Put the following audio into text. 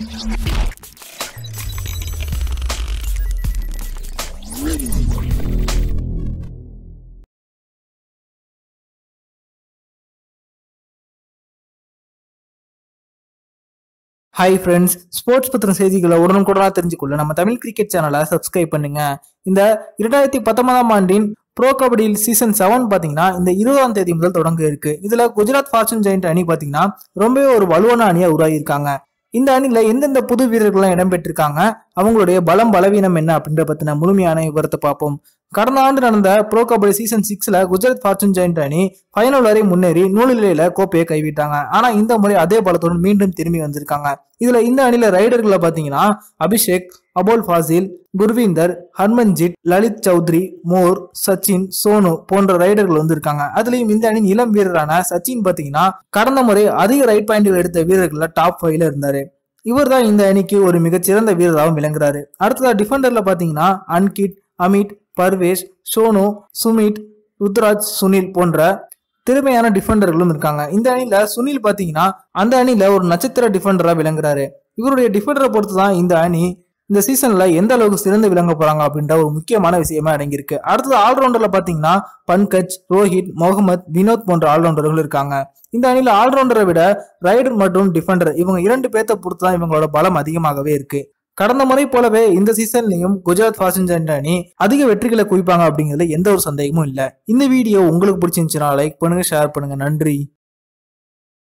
hi friends sports பத்தின செய்திகளை உடனுக்குடனாக தெரிஞ்சுக்கொள்ள நம்ம தமிழ் கிரிக்கெட் சேனலை சப்ஸ்கிரைப் பண்ணுங்க இந்த இரண்டாயிரத்தி பத்தொன்பதாம் ஆண்டின் ப்ரோ கபடியில் சீசன் செவன் பார்த்தீங்கன்னா இந்த இருபதாம் தேதி முதல் தொடங்க இருக்கு இதுல குஜராத் ஃபார்ச்சூன் ஜெயிண்ட் அணி பார்த்தீங்கன்னா ரொம்பவே ஒரு வலுவான அணியா உருவாகியிருக்காங்க இந்த அணில எந்தெந்த புது வீரர்கள்லாம் இடம்பெற்றிருக்காங்க அவங்களுடைய பலம் பலவீனம் என்ன அப்படின்ற பத்தின முழுமையான விவரத்தை பார்ப்போம் கடந்த ஆண்டு நடந்த ப்ரோ கபடி சீசன் சிக்ஸ்ல குஜராத் ஃபார்ச்சூன் ஜெயிண்ட் அணி ஃபைனல் வரை முன்னேறி நூலிலையில கோப்பையை கைவிட்டாங்க ஆனா இந்த முறை அதே பலத்துடன் மீண்டும் திரும்பி வந்திருக்காங்க இதுல இந்த அணில ரைடர்களை பாத்தீங்கன்னா அபிஷேக் அபோல் ஃபாசில் குர்வீந்தர் ஹர்மன்ஜித் லலித் சௌத்ரி மோர் சச்சின் சோனு போன்ற ரைடர்கள் வந்திருக்காங்க அதுலயும் இந்த அணியின் இளம் வீரரான சச்சின் பாத்தீங்கன்னா கடந்த முறை அதிக ரைட் பாயிண்ட்கள் எடுத்த வீரர்கள்ல டாப் ஃபைவ்ல இருந்தாரு இவர் தான் இந்த அணிக்கு ஒரு மிகச்சிறந்த வீரராகவும் விளங்குறாரு அடுத்ததா டிஃபெண்டர்ல பாத்தீங்கன்னா அன்கிட் அமித் பர்வேஷ் சோனு சுமித் ருத்ராஜ் சுனில் போன்ற திறமையான டிஃபெண்டர்களும் இருக்காங்க இந்த அணியில சுனில் பாத்தீங்கன்னா அந்த அணியில ஒரு நட்சத்திர டிஃபெண்டரா விளங்குறாரு இவருடைய டிஃபெண்டரை பொறுத்து தான் இந்த அணி இந்த சீசன்ல எந்த அளவுக்கு சிறந்து விளங்க போறாங்க அப்படின்ற ஒரு முக்கியமான விஷயமா அடங்கியிருக்கு அடுத்தது ஆல்ரவுண்டர்ல பாத்தீங்கன்னா பங்கஜ் ரோஹித் முகமது வினோத் போன்ற ஆல்ரவுண்டர்கள் இருக்காங்க இந்த அணியில ஆல்ரவுண்டரை விட ரைடர் மற்றும் டிஃபெண்டர் இவங்க இரண்டு பேர்த்த பொறுத்து தான் இவங்களோட பலம் அதிகமாகவே இருக்கு கடந்த முறை போலவே இந்த சீசன்லயும் குஜராத் ஃபார்ச்சூன் ஜெயிண்ட் அணி அதிக வெற்றிகளை குவிப்பாங்க அப்படிங்கிறதுல எந்த ஒரு சந்தேகமும் இல்லை இந்த வீடியோ உங்களுக்கு பிடிச்சிருந்துச்சுன்னா லைக் பண்ணுங்க ஷேர் பண்ணுங்க நன்றி